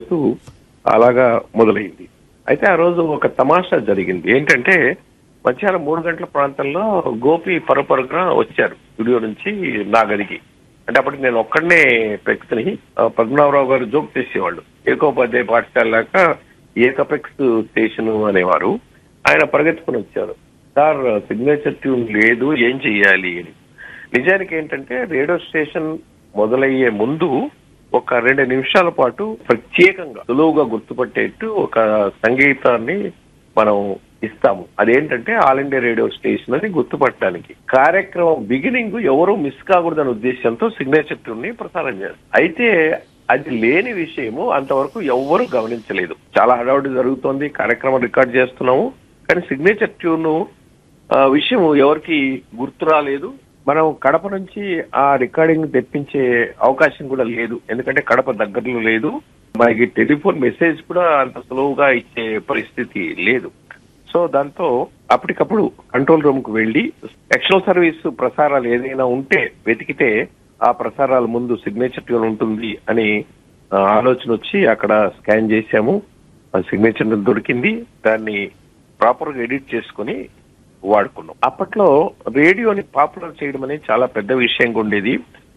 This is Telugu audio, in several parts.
చేస్తూ అలాగా మొదలైంది అయితే ఆ రోజు ఒక తమాషా జరిగింది ఏంటంటే మధ్యాహ్నం మూడు గంటల ప్రాంతంలో గోపి పరపరుగున వచ్చారు స్టూడియో నుంచి నా గదికి అంటే అప్పటికి నేను ఒక్కడనే వ్యక్తిని ఆ, పద్మనాభరావు గారు జోక్ చేసేవాళ్ళు ఏకోపాధ్యాయ పాఠశాల లాగా ఏకపెక్స్ స్టేషన్ అనేవారు ఆయన పరిగెత్తుకుని వచ్చారు సార్ సిగ్నేచర్ ట్యూన్ లేదు ఏం చెయ్యాలి అని నిజానికి ఏంటంటే రేడియో స్టేషన్ మొదలయ్యే ముందు ఒక రెండు నిమిషాల పాటు ప్రత్యేకంగా సులువుగా గుర్తుపట్టేట్టు ఒక సంగీతాన్ని మనం ఇస్తాము అదేంటంటే ఆల్ ఇండియా రేడియో స్టేషన్ అని గుర్తుపట్టడానికి కార్యక్రమం బిగినింగ్ ఎవరు మిస్ కాకూడదనే ఉద్దేశంతో సిగ్నేచర్ ట్యూన్ ని ప్రసారం చేస్తారు అయితే అది లేని విషయము అంతవరకు ఎవ్వరూ గమనించలేదు చాలా హడావుడి జరుగుతోంది కార్యక్రమం రికార్డ్ చేస్తున్నాము కానీ సిగ్నేచర్ ట్యూన్ ఆ విషయం ఎవరికి గుర్తు రాలేదు మనం కడప నుంచి ఆ రికార్డింగ్ తెప్పించే అవకాశం కూడా లేదు ఎందుకంటే కడప దగ్గరలో లేదు మనకి టెలిఫోన్ మెసేజ్ కూడా అంత సులువుగా ఇచ్చే పరిస్థితి లేదు సో దాంతో అప్పటికప్పుడు కంట్రోల్ రూమ్ కు వెళ్లి ఎక్స్టర్నల్ సర్వీస్ ప్రసారాలు ఏదైనా ఉంటే వెతికితే ఆ ప్రసారాల ముందు సిగ్నేచర్ ట్యూన్ ఉంటుంది అని ఆ, ఆలోచన వచ్చి అక్కడ స్కాన్ చేశాము ఆ సిగ్నేచర్ దొరికింది దాన్ని ప్రాపర్ గా ఎడిట్ చేసుకుని వాడుకున్నాం అప్పట్లో రేడియోని పాపులర్ చేయడం అనేది చాలా పెద్ద విషయంగా ఉండేది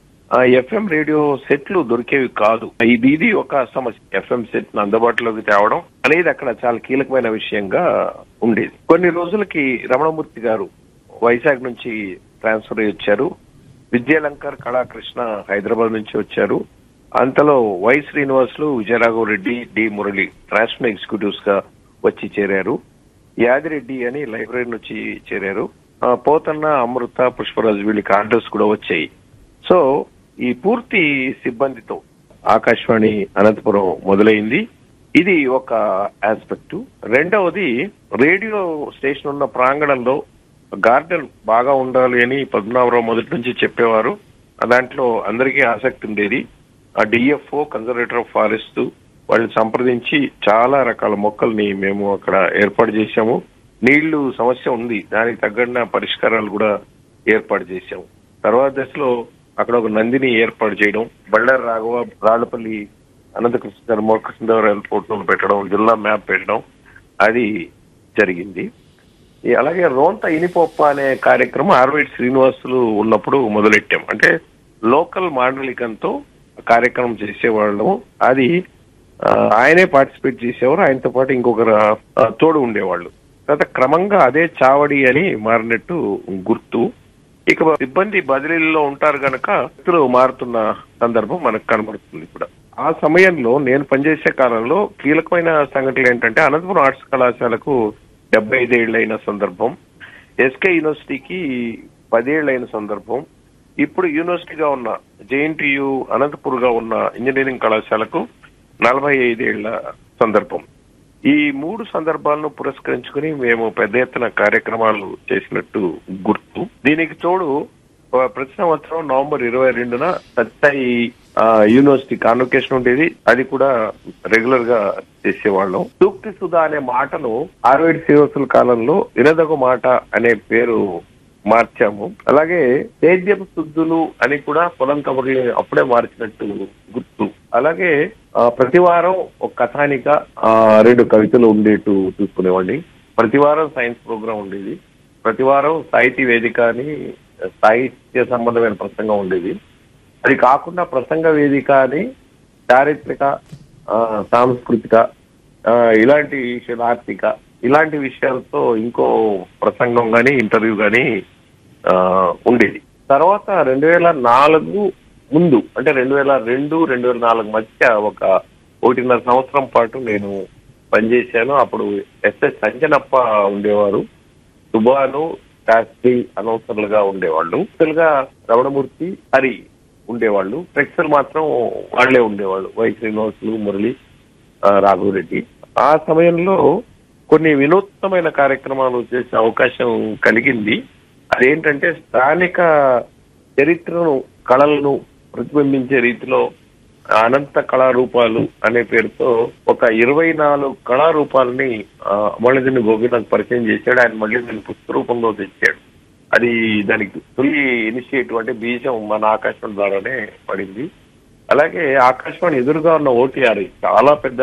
ఎఫ్ఎం రేడియో సెట్లు దొరికేవి కాదు ఇది ఇది ఒక సమస్య ఎఫ్ఎం సెట్ అందుబాటులోకి తేవడం అనేది అక్కడ చాలా కీలకమైన విషయంగా ఉండేది కొన్ని రోజులకి రమణమూర్తి గారు వైజాగ్ నుంచి ట్రాన్స్ఫర్ అయ్యి వచ్చారు విద్యాలంకర్ కళాకృష్ణ హైదరాబాద్ నుంచి వచ్చారు అంతలో Y Srinivasulu Vijayaraghava Reddy D Murali transfer executives గా వచ్చి చేరారు యాదిరెడ్డి అని లైబ్రరీ నుంచి చేరారు ఆ, పోతన్న అమృత పుష్పరాజు వీళ్ళకి ఆర్డర్స్ కూడా వచ్చాయి సో ఈ పూర్తి సిబ్బందితో ఆకాశవాణి అనంతపురం మొదలైంది ఇది ఒక ఆస్పెక్ట్ రెండవది రేడియో స్టేషన్ ఉన్న ప్రాంగణంలో గార్డెన్ బాగా ఉండాలి అని పద్మనాభరావు మొదటి నుంచి చెప్పేవారు ఆ దాంట్లో అందరికీ ఆసక్తి ఉండేది ఆ డిఎఫ్ఓ కన్జర్వేటర్ ఆఫ్ ఫారెస్ట్ వాళ్ళని సంప్రదించి చాలా రకాల మొక్కల్ని మేము అక్కడ ఏర్పాటు చేశాము నీళ్లు సమస్య ఉంది దానికి తగ్గన పరిష్కారాలు కూడా ఏర్పాటు చేశాము తర్వాత దశలో అక్కడ ఒక నందిని ఏర్పాటు చేయడం బళ్ళారి రాఘవ రాళ్లపల్లి అనంతకృష్ణ గారు మోకృష్ణదేవరాయల ఫోటోలు పెట్టడం జిల్లా మ్యాప్ పెట్టడం అది జరిగింది ఈ అలాగే రోంత ఇనిపోప్ప అనే కార్యక్రమం ఆర్వైట్ శ్రీనివాసులు ఉన్నప్పుడు మొదలెట్టాం అంటే లోకల్ మాండలికంతో కార్యక్రమం చేసేవాళ్ళం అది ఆ, ఆయనే పార్టిసిపేట్ చేసేవారు ఆయనతో పాటు ఇంకొకరు ఆ, తోడు ఉండేవాళ్ళు తర్వాత క్రమంగా అదే చావడి అని మారినట్టు గుర్తు ఇక సిబ్బంది బదిలీల్లో ఉంటారు గనక వ్యక్తులు మారుతున్న సందర్భం మనకు కనబడుతుంది ఇప్పుడు ఆ సమయంలో నేను పనిచేసే కాలంలో కీలకమైన సంఘటనలు ఏంటంటే అనంతపురం ఆర్ట్స్ కళాశాలకు డెబ్బై ఐదేళ్లైన సందర్భం ఎస్కే యూనివర్సిటీకి పదేళ్లైన సందర్భం ఇప్పుడు యూనివర్సిటీగా ఉన్న జేఎన్టీయు అనంతపూర్ గా ఉన్న ఇంజనీరింగ్ కళాశాలకు నలభై ఐదేళ్ల సందర్భం ఈ మూడు సందర్భాలను పురస్కరించుకుని మేము పెద్ద ఎత్తున కార్యక్రమాలు చేసినట్టు గుర్తు దీనికి తోడు ఆ, ప్రతి సంవత్సరం నవంబర్ ఇరవై రెండున సత్తాయి ఆ, యూనివర్సిటీ కాన్వకేషన్ ఉండేది అది కూడా రెగ్యులర్ గా చేసేవాళ్ళం సూక్తి సుధా అనే మాటను ఆర్వేడ్ శ్రీవత్సల కాలంలో వినదగు మాట అనే పేరు మార్చాము అలాగే సేద్యపు శుద్ధులు అని కూడా పొలం కబుర్లు అప్పుడే మార్చినట్టు గుర్తు అలాగే ఆ, ప్రతి వారం ఒక కథానిక ఆ, రెండు కవితలు ఉండేట్టు చూసుకునేవాడిని ప్రతి వారం సైన్స్ ప్రోగ్రాం ఉండేది ప్రతి వారం సాహితీ వేదిక అని సాహిత్య సంబంధమైన ప్రసంగం ఉండేది అది కాకుండా ప్రసంగ వేదిక అని చారిత్రక ఆ, సాంస్కృతిక ఆ, ఇలాంటి విషయాలు ఆర్థిక ఇలాంటి విషయాలతో ఇంకో ప్రసంగం గాని ఇంటర్వ్యూ గాని ఆ, ఉండేది తర్వాత రెండు వేల నాలుగు ముందు అంటే రెండు వేల రెండు రెండు వేల నాలుగు మధ్య ఒక ఒకటిన్నర సంవత్సరం పాటు నేను పనిచేశాను అప్పుడు ఎస్ఎస్ సంజనప్ప ఉండేవారు సుబాను శాస్త్రి అనౌన్సర్లుగా ఉండేవాళ్ళు గా రమణమూర్తి హరి ఉండేవాళ్ళు ప్రెక్సర్ మాత్రం వాళ్లే ఉండేవాళ్ళు వై శ్రీనివాసులు మురళి ఆ, రాఘవరెడ్డి ఆ సమయంలో కొన్ని వినూత్నమైన కార్యక్రమాలు చేసే అవకాశం కలిగింది అదేంటంటే స్థానిక చరిత్రను కళలను ప్రతిబింబించే రీతిలో అనంత కళారూపాలు అనే పేరుతో ఒక ఇరవై నాలుగు కళారూపాలని మళ్ళీ గోపి నాకు పరిచయం చేశాడు ఆయన మళ్ళీ నేను పుస్తక రూపంలో తెచ్చాడు అది దానికి తొలి ఇనిషియేటివ్ అంటే బీజం మన ఆకాశం ద్వారానే పడింది అలాగే ఆకాశవాణి ఎదురుగా ఉన్న ఓటీఆర్ చాలా పెద్ద